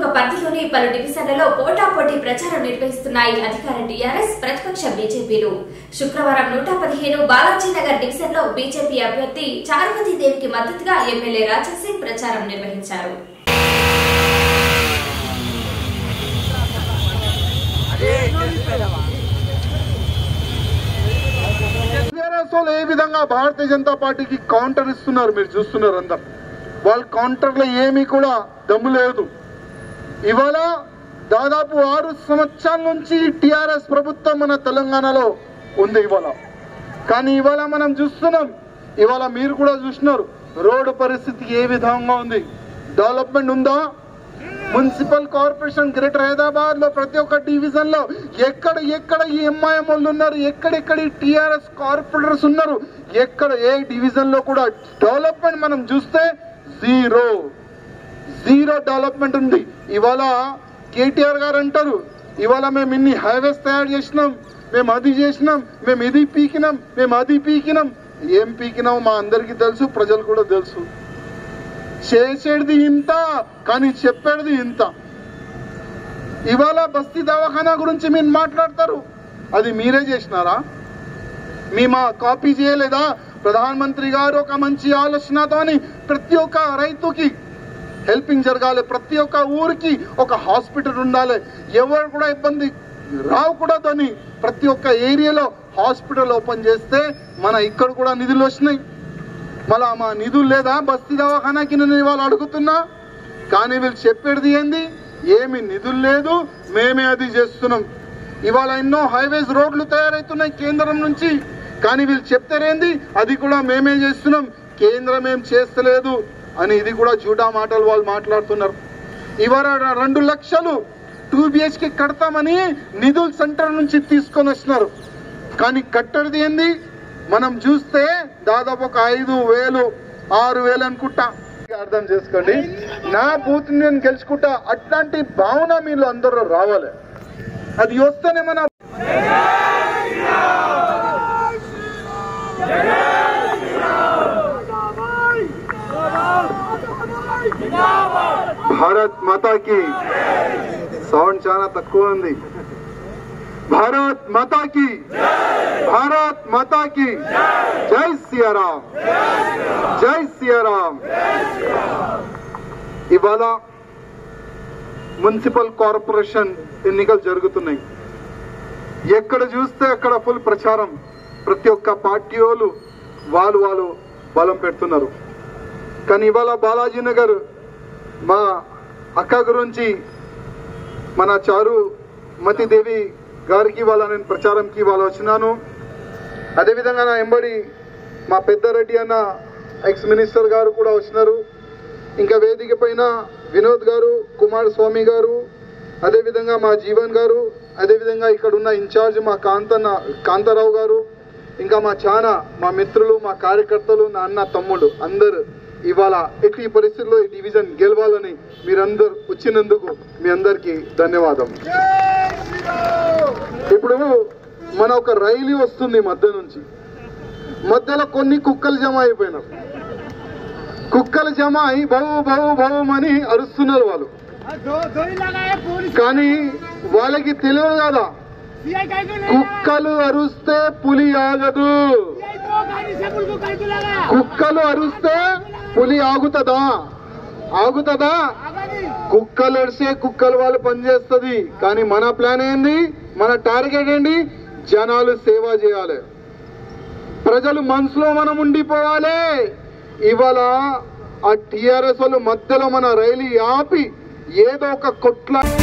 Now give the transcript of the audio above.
పరిధిలోని పలు డివిజన్లలో పోటాపోటీ ప్రచారం నిర్వహిస్తున్నాయి అధికార టీఆర్ఎస్ ప్రతిపక్ష బీజేపీలు శుక్రవారం నూట పదిహేను బాలాజీనగర్ డివిజన్ లో బీజేపీ అభ్యర్థి చారుమతి దేవికి మద్దతుగా ఎమ్మెల్యే రాజాసింగ్ ప్రచారం నిర్వహించారు టీఆర్ఎస్ వాళ్ళు ఏ విధంగా భారతీయ జనతా పార్టీకి కౌంటర్ ఇస్తున్నారు మీరు చూస్తున్నారు అందరు వాళ్ళ కౌంటర్లో ఏమీ కూడా దమ్ము లేదు ఇవాళ దాదాపు ఆరు సంవత్సరాల నుంచి టిఆర్ఎస్ ప్రభుత్వం మన తెలంగాణలో ఉంది ఇవాళ కానీ ఇవాళ మనం చూస్తున్నాం ఇవాళ మీరు కూడా చూస్తున్నారు రోడ్డు పరిస్థితి ఏ విధంగా ఉంది డెవలప్మెంట్ ఉందా మున్సిపల్ కార్పొరేషన్ గ్రేటర్ హైదరాబాద్ లో ప్రతి ఒక్క డివిజన్ లో ఎక్కడ ఎక్కడ ఈ ఎంఐఎం వాళ్ళు ఉన్నారు ఎక్కడెక్కడ ఈ టిఆర్ఎస్ కార్పొరేటర్స్ ఉన్నారు ఎక్కడ ఏ డివిజన్ లో కూడా డెవలప్మెంట్ మనం చూస్తే జీరో జీరో డెవలప్మెంట్ ఉంది ఇవాళ కేటీఆర్ గారు అంటారు ఇవాళ మేము ఇన్ని హైవేస్ తయారు చేసినాం మేము అది చేసినాం మేము ఇది పీకినాం మేము అది పీకినాం ఏం పీకినాం మా అందరికీ తెలుసు ప్రజలు కూడా తెలుసు చేసేది ఇంత కానీ చెప్పేది ఇంత ఇవాళ బస్తీ దవాఖానా గురించి మీరు మాట్లాడతారు అది మీరే చేసినారా మీ మా కాపీ చేయలేదా ప్రధానమంత్రి గారు ఒక మంచి ఆలోచనతోని ప్రతి ఒక్క రైతుకి హెల్పింగ్ జరగాలి ప్రతి ఒక్క ఊరికి ఒక హాస్పిటల్ ఉండాలి ఎవరు కూడా ఇబ్బంది రాకూడదని ప్రతి ఒక్క ఏరియాలో హాస్పిటల్ ఓపెన్ చేస్తే మన ఇక్కడ కూడా నిధులు వచ్చినాయి మళ్ళా మా నిధులు లేదా బస్తీ దవాఖానాకి నేను ఇవాళ అడుగుతున్నా కానీ వీళ్ళు చెప్పేది ఏంది ఏమి నిధులు లేదు మేమే అది చేస్తున్నాం ఇవాళ ఎన్నో హైవేస్ రోడ్లు తయారవుతున్నాయి కేంద్రం నుంచి కానీ వీళ్ళు చెప్తారేంది అది కూడా మేమే చేస్తున్నాం కేంద్రం ఏం చేస్తలేదు అని ఇది కూడా జూటా మాటలు వాళ్ళు మాట్లాడుతున్నారు ఇవాళ రెండు లక్షలు టూ బిహెచ్కి కడతామని నిధులు సెంటర్ నుంచి తీసుకొని వచ్చినారు కానీ కట్టడిది ఏంది మనం చూస్తే దాదాపు ఒక ఐదు వేలు ఆరు వేలు అనుకుంటా అర్థం చేసుకోండి నా బూత్ నేను గెలుచుకుంటా అట్లాంటి భావన మీరు అందరూ రావాలి అది వస్తేనే మన భారత్ మాతాకి సౌండ్ చాలా తక్కువ ఉంది భారత్ మాతాకి భారత్ మాతాకి జై సియారాం జై సియారాం ఇవాళ మున్సిపల్ కార్పొరేషన్ ఎన్నికలు జరుగుతున్నాయి ఎక్కడ చూస్తే అక్కడ ఫుల్ ప్రచారం ప్రతి ఒక్క పార్టీ వాళ్ళు వాళ్ళు వాళ్ళు బలం పెడుతున్నారు కానీ ఇవాళ బాలాజీ నగర్ మా అక్క గురించి మన చారు మతిదేవి గారికి వాళ్ళ నేను ప్రచారంకి వాళ్ళు వచ్చినాను అదేవిధంగా నా ఎంబడి మా పెద్దారెడ్డి అన్న ఎక్స్ మినిస్టర్ గారు కూడా వచ్చినారు ఇంకా వేదిక పైన వినోద్ గారు కుమార్ స్వామి గారు అదేవిధంగా మా జీవన్ గారు అదేవిధంగా ఇక్కడ ఉన్న ఇన్ఛార్జ్ మా కాంతన్న కాంతారావు గారు ఇంకా మా చాలా మా మిత్రులు మా కార్యకర్తలు నా అన్న తమ్ముడు అందరు ఇవాళ ఎట్టి పరిస్థితుల్లో ఈ డివిజన్ గెలవాలని మీరందరూ వచ్చినందుకు మీ అందరికీ ధన్యవాదం ఇప్పుడు మన ఒక రైలు వస్తుంది మధ్య నుంచి మధ్యలో కొన్ని కుక్కలు జమ అయిపోయినారు కుక్కలు జమ అయి బహు బహు బహుమని అరుస్తున్నారు వాళ్ళు కానీ వాళ్ళకి తెలియదు కదా కుక్కలు అరుస్తే పులి ఆగదు కుక్కలు అరుస్తే పులి ఆగుతుందా ఆగుతుందా కుక్కలు అరిసే కుక్కలు వాళ్ళు పనిచేస్తుంది కానీ మన ప్లాన్ ఏంది మన టార్గెట్ ఏంటి జనాలు సేవ చేయాలి ప్రజలు మనసులో మనం ఉండిపోవాలి ఇవాళ ఆ టిఆర్ఎస్ వాళ్ళు మధ్యలో మన రైలు ఆపి ఏదో ఒక కొట్ల